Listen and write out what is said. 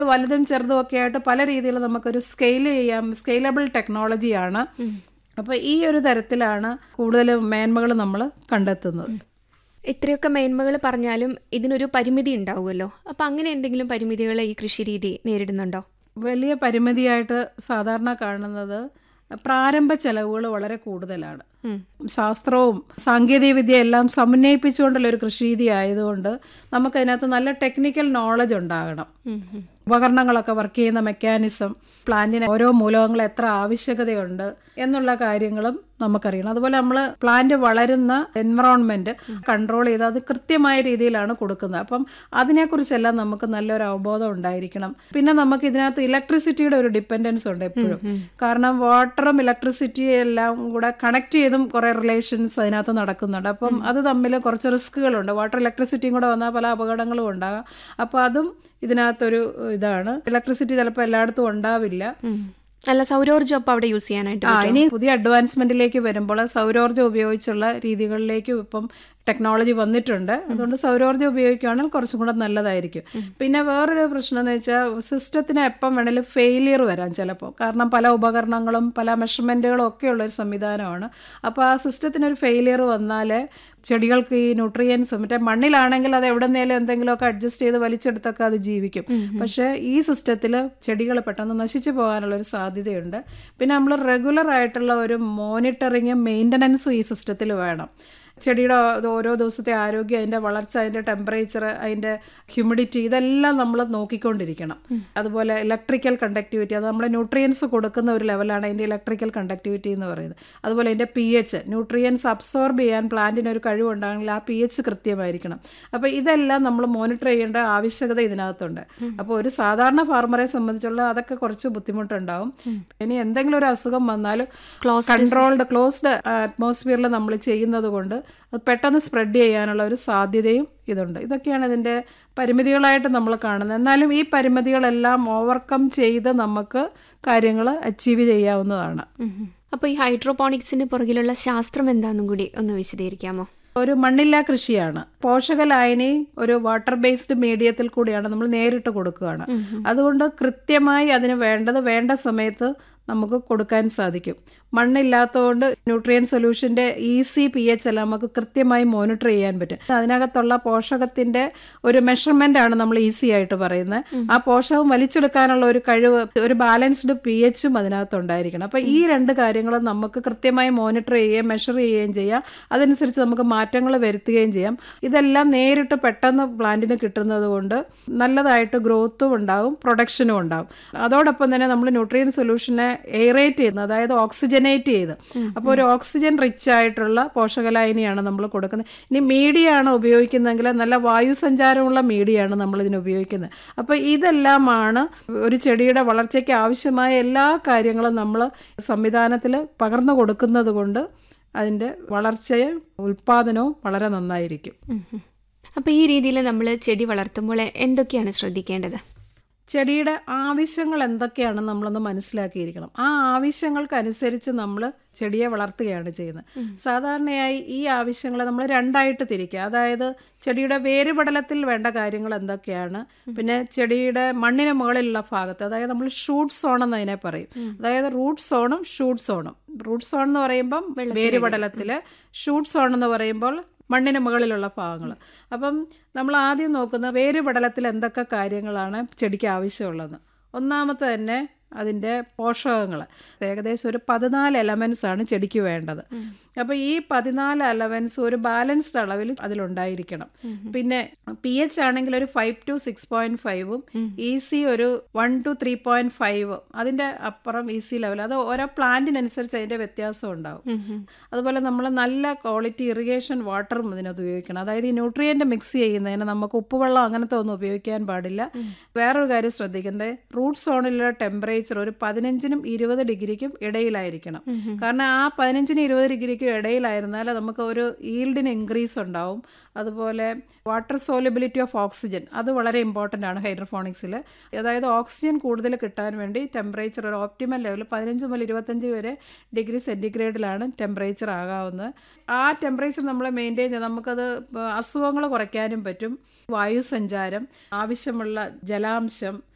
വലുതും ചെറുതും ഒക്കെ ആയിട്ട് പല രീതിയിൽ നമുക്കൊരു സ്കെയിൽ ചെയ്യാം സ്കെയിലബിൾ ടെക്നോളജിയാണ് അപ്പോൾ ഈ ഒരു തരത്തിലാണ് കൂടുതൽ മേന്മകൾ നമ്മൾ കണ്ടെത്തുന്നത് ഇത്രയൊക്കെ മേന്മകൾ പറഞ്ഞാലും ഇതിനൊരു പരിമിതി ഉണ്ടാവുമല്ലോ അപ്പം അങ്ങനെ എന്തെങ്കിലും പരിമിതികൾ ഈ കൃഷി രീതി നേരിടുന്നുണ്ടോ വലിയ പരിമിതിയായിട്ട് സാധാരണ കാണുന്നത് പ്രാരംഭ ചെലവുകൾ വളരെ കൂടുതലാണ് ഉം. ശാസ്ത്രവും സാങ്കേതിക വിദ്യ എല്ലാം സമന്വയിപ്പിച്ചുകൊണ്ടുള്ള ഒരു കൃഷി രീതി ആയതുകൊണ്ട് നമുക്കതിനകത്ത് നല്ല ടെക്നിക്കൽ നോളജ് ഉണ്ടാകണം ഉം, ഉം. ഉപകരണങ്ങളൊക്കെ വർക്ക് ചെയ്യുന്ന മെക്കാനിസം പ്ലാന്റിന് ഓരോ മൂലകങ്ങൾ എത്ര ആവശ്യകതയുണ്ട് എന്നുള്ള കാര്യങ്ങളും നമുക്കറിയണം അതുപോലെ നമ്മൾ പ്ലാന്റ് വളരുന്ന എൻവറോൺമെന്റ് കൺട്രോൾ ചെയ്ത് അത് കൃത്യമായ രീതിയിലാണ് കൊടുക്കുന്നത് അപ്പം അതിനെക്കുറിച്ചെല്ലാം നമുക്ക് നല്ലൊരു അവബോധം ഉണ്ടായിരിക്കണം പിന്നെ നമുക്ക് ഇതിനകത്ത് ഇലക്ട്രിസിറ്റിയുടെ ഒരു ഡിപ്പെൻഡൻസ് ഉണ്ട് എപ്പോഴും കാരണം വാട്ടറും ഇലക്ട്രിസിറ്റിയും എല്ലാം കൂടെ കണക്ട് ചെയ്തും കുറേ റിലേഷൻസ് അതിനകത്ത് നടക്കുന്നുണ്ട് അപ്പം അത് തമ്മിൽ കുറച്ച് റിസ്കുകളുണ്ട് വാട്ടർ ഇലക്ട്രിസിറ്റിയും കൂടെ വന്നാൽ പല അപകടങ്ങളും ഉണ്ടാകാം അപ്പോൾ അതും ഇതിനകത്തൊരു ഇതാണ് ഇലക്ട്രിസിറ്റി ചിലപ്പോൾ എല്ലായിടത്തും ഉണ്ടാവില്ല ഉം. അല്ല സൗരോർജ്ജം അപ്പം അവിടെ യൂസ് ചെയ്യാനായിട്ട് ആ ഇനി പുതിയ അഡ്വാൻസ്മെന്റിലേക്ക് വരുമ്പോൾ സൗരോർജ്ജം ഉപയോഗിച്ചുള്ള രീതികളിലേക്കും ഇപ്പം ടെക്നോളജി വന്നിട്ടുണ്ട് അതുകൊണ്ട് സൗരോർജ്ജം ഉപയോഗിക്കുകയാണെങ്കിൽ കുറച്ചും കൂടെ നല്ലതായിരിക്കും പിന്നെ വേറൊരു പ്രശ്നം എന്ന് വെച്ചാൽ സിസ്റ്റത്തിന് എപ്പം വേണേലും ഫെയിലിയർ വരാം ചിലപ്പോൾ കാരണം പല ഉപകരണങ്ങളും പല മെഷർമെൻറ്റുകളും ഒക്കെ ഉള്ള ഒരു സംവിധാനമാണ് അപ്പോൾ ആ സിസ്റ്റത്തിന് ഒരു ഫെയിലിയർ വന്നാൽ ചെടികൾക്ക് ഈ ന്യൂട്രിയൻസ് മറ്റേ മണ്ണിലാണെങ്കിൽ അത് എവിടെ നിന്നേലും എന്തെങ്കിലുമൊക്കെ അഡ്ജസ്റ്റ് ചെയ്ത് വലിച്ചെടുത്തൊക്കെ അത് ജീവിക്കും പക്ഷേ ഈ സിസ്റ്റത്തിൽ ചെടികൾ പെട്ടെന്ന് നശിച്ചു പോകാനുള്ള ഒരു സാധ്യതയുണ്ട് പിന്നെ നമ്മൾ റെഗുലർ ആയിട്ടുള്ള ഒരു മോണിറ്ററിങ്ങും മെയിൻ്റനൻസും ഈ സിസ്റ്റത്തിൽ വേണം ചെടിയുടെ ഓരോ ദിവസത്തെ ആരോഗ്യം അതിൻ്റെ വളർച്ച അതിൻ്റെ ടെമ്പറേച്ചർ അതിൻ്റെ ഹ്യൂമിഡിറ്റി ഇതെല്ലാം നമ്മൾ നോക്കിക്കൊണ്ടിരിക്കണം അതുപോലെ ഇലക്ട്രിക്കൽ കണ്ടക്ടിവിറ്റി അത് നമ്മൾ ന്യൂട്രിയൻസ് കൊടുക്കുന്ന ഒരു ലെവലാണ് അതിൻ്റെ ഇലക്ട്രിക്കൽ കണ്ടക്ടിവിറ്റി എന്ന് പറയുന്നത് അതുപോലെ അതിൻ്റെ പി എച്ച് ന്യൂട്രിയൻസ് അബ്സോർബ് ചെയ്യാൻ പ്ലാന്റിന് ഒരു കഴിവുണ്ടാണെങ്കിൽ ആ പി എച്ച് കൃത്യമായിരിക്കണം അപ്പോൾ ഇതെല്ലാം നമ്മൾ മോണിറ്റർ ചെയ്യേണ്ട ആവശ്യകത ഇതിനകത്തുണ്ട് അപ്പോൾ ഒരു സാധാരണ ഫാർമറെ സംബന്ധിച്ചുള്ള അതൊക്കെ കുറച്ച് ബുദ്ധിമുട്ടുണ്ടാവും ഇനി എന്തെങ്കിലും ഒരു അസുഖം വന്നാലും കൺട്രോൾഡ് ക്ലോസ്ഡ് അറ്റ്മോസ്ഫിയറിൽ നമ്മൾ ചെയ്യുന്നത് കൊണ്ട് അത് പെട്ടെന്ന് സ്പ്രെഡ് ചെയ്യാനുള്ള ഒരു സാധ്യതയും ഇതുണ്ട് ഇതൊക്കെയാണ് ഇതിൻ്റെ പരിമിതികളായിട്ട് നമ്മൾ കാണുന്നത് എന്നാലും ഈ പരിമിതികളെല്ലാം ഓവർകം ചെയ്ത് നമുക്ക് കാര്യങ്ങൾ അച്ചീവ് ചെയ്യാവുന്നതാണ് അപ്പോൾ ഈ ഹൈഡ്രോപോണിക്സിന് പുറകിലുള്ള ശാസ്ത്രം എന്താണെന്നും കൂടി ഒന്ന് വിശദീകരിക്കാമോ ഒരു മണ്ണില്ലാ കൃഷിയാണ് പോഷകലായനി ഒരു വാട്ടർ ബേസ്ഡ് മീഡിയത്തിൽ കൂടിയാണ് നമ്മൾ നേരിട്ട് കൊടുക്കുകയാണ് അതുകൊണ്ട് കൃത്യമായി അതിന് വേണ്ടത് വേണ്ട സമയത്ത് നമുക്ക് കൊടുക്കാൻ സാധിക്കും മണ്ണില്ലാത്തതുകൊണ്ട് ന്യൂട്രിയൻ സൊല്യൂഷൻ്റെ ഈസി പി എച്ച് എല്ലാം നമുക്ക് കൃത്യമായി മോണിറ്റർ ചെയ്യാൻ പറ്റും അതിനകത്തുള്ള പോഷകത്തിൻ്റെ ഒരു മെഷർമെൻ്റ് ആണ് നമ്മൾ ഈസി ആയിട്ട് പറയുന്നത് ആ പോഷകം വലിച്ചെടുക്കാനുള്ള ഒരു കഴിവ് ഒരു ബാലൻസ്ഡ് പി എച്ചും അതിനകത്തുണ്ടായിരിക്കണം അപ്പോൾ ഈ രണ്ട് കാര്യങ്ങളും നമുക്ക് കൃത്യമായി മോണിറ്റർ ചെയ്യുകയും മെഷർ ചെയ്യുകയും ചെയ്യാം അതനുസരിച്ച് നമുക്ക് മാറ്റങ്ങൾ വരുത്തുകയും ചെയ്യാം ഇതെല്ലാം നേരിട്ട് പെട്ടെന്ന് പ്ലാന്റിന് കിട്ടുന്നത് കൊണ്ട് നല്ലതായിട്ട് ഗ്രോത്തും ഉണ്ടാവും പ്രൊഡക്ഷനും ഉണ്ടാവും അതോടൊപ്പം തന്നെ നമ്മൾ ന്യൂട്രിയൻ സൊല്യൂഷനെ എയറേറ്റ് ചെയ്യുന്നത് അതായത് ഓക്സിജനേറ്റ് ചെയ്ത് അപ്പോൾ ഒരു ഓക്സിജൻ റിച്ച് ആയിട്ടുള്ള പോഷകലായനിയാണ് നമ്മൾ കൊടുക്കുന്നത് ഇനി മീഡിയ ആണ് ഉപയോഗിക്കുന്നതെങ്കിൽ നല്ല വായു സഞ്ചാരമുള്ള മീഡിയയാണ് നമ്മൾ ഇതിന് ഉപയോഗിക്കുന്നത് അപ്പോൾ ഇതെല്ലാമാണ് ഒരു ചെടിയുടെ വളർച്ചയ്ക്ക് ആവശ്യമായ എല്ലാ കാര്യങ്ങളും നമ്മൾ സംവിധാനത്തിൽ പകർന്നു കൊടുക്കുന്നത് കൊണ്ട് അതിൻ്റെ വളർച്ചയും ഉൽപ്പാദനവും വളരെ നന്നായിരിക്കും അപ്പോൾ ഈ രീതിയിൽ നമ്മൾ ചെടി വളർത്തുമ്പോൾ എന്തൊക്കെയാണ് ശ്രദ്ധിക്കേണ്ടത് ചെടിയുടെ ആവശ്യങ്ങൾ എന്തൊക്കെയാണെന്ന് നമ്മളൊന്ന് മനസ്സിലാക്കിയിരിക്കണം ആ ആവശ്യങ്ങൾക്കനുസരിച്ച് നമ്മൾ ചെടിയെ വളർത്തുകയാണ് ചെയ്യുന്നത് സാധാരണയായി ഈ ആവശ്യങ്ങളെ നമ്മൾ രണ്ടായിട്ട് തിരിക്കുക അതായത് ചെടിയുടെ വേരുപടലത്തിൽ വേണ്ട കാര്യങ്ങൾ എന്തൊക്കെയാണ് പിന്നെ ചെടിയുടെ മണ്ണിന് മുകളിലുള്ള ഭാഗത്ത് അതായത് നമ്മൾ ഷൂട്ട് സോൺ എന്ന് അതിനെ പറയും അതായത് റൂട്ട് സോണും ഷൂട്ട് സോണും റൂട്ട് സോൺ എന്ന് പറയുമ്പം വേരുപടലത്തിൽ ഷൂട്ട് സോൺ എന്ന് പറയുമ്പോൾ മണ്ണിന് മുകളിലുള്ള ഭാഗങ്ങൾ അപ്പം നമ്മൾ ആദ്യം നോക്കുന്ന വേരുപടലത്തിൽ എന്തൊക്കെ കാര്യങ്ങളാണ് ചെടിക്ക് ആവശ്യമുള്ളത് ഒന്നാമത്തെ തന്നെ അതിൻ്റെ പോഷകങ്ങൾ ഏകദേശം ഒരു പതിനാല് എലമെൻസ് ആണ് ചെടിക്ക് വേണ്ടത് അപ്പോൾ ഈ പതിനാല് എലമെൻസ് ഒരു ബാലൻസ്ഡ് അളവിൽ അതിലുണ്ടായിരിക്കണം പിന്നെ പി എച്ച് ആണെങ്കിൽ ഒരു ഫൈവ് ടു സിക്സ് പോയിന്റ് ഫൈവും ഇ സി ഒരു one two three point five അതിൻ്റെ അപ്പുറം ഇ സി ലെവൽ അത് ഓരോ പ്ലാന്റിനനുസരിച്ച് അതിൻ്റെ വ്യത്യാസം ഉണ്ടാവും അതുപോലെ നമ്മൾ നല്ല ക്വാളിറ്റി ഇറിഗേഷൻ വാട്ടറും ഇതിനകത്ത് ഉപയോഗിക്കണം അതായത് ഈ ന്യൂട്രിയൻ്റ് മിക്സ് ചെയ്യുന്നതിന് നമുക്ക് ഉപ്പുവെള്ളം അങ്ങനത്തെ ഒന്നും ഉപയോഗിക്കാൻ പാടില്ല വേറൊരു കാര്യം ശ്രദ്ധിക്കേണ്ടത് റൂട്ട് സോണിലുള്ള ടെമ്പറേച്ചർ ഒരു പതിനഞ്ചിനും ഇരുപത് ഡിഗ്രിക്കും ഇടയിലായിരിക്കണം കാരണം ആ പതിനഞ്ചിനും ഇരുപത് ഡിഗ്രിക്കും ഇടയിലായിരുന്നാൽ നമുക്ക് ഒരു ഈൽഡിന് ഇൻക്രീസ് ഉണ്ടാവും അതുപോലെ വാട്ടർ സോലബിലിറ്റി ഓഫ് ഓക്സിജൻ അത് വളരെ ഇമ്പോർട്ടൻ്റ് ആണ് ഹൈഡ്രോഫോണിക്സിൽ അതായത് ഓക്സിജൻ കൂടുതൽ കിട്ടാൻ വേണ്ടി ടെമ്പറേച്ചർ ഒരു ഓപ്റ്റിമൽ ലെവൽ പതിനഞ്ച് മുതൽ ഇരുപത്തഞ്ച് വരെ ഡിഗ്രി സെൻറ്റിഗ്രേഡിലാണ് ടെമ്പറേച്ചർ ആകാവുന്നത് ആ ടെമ്പറേച്ചർ നമ്മൾ മെയിൻറ്റെയിൻ ചെയ്ത് നമുക്കത് അസുഖങ്ങൾ കുറയ്ക്കാനും പറ്റും വായു സഞ്ചാരം ആവശ്യമുള്ള ജലാംശം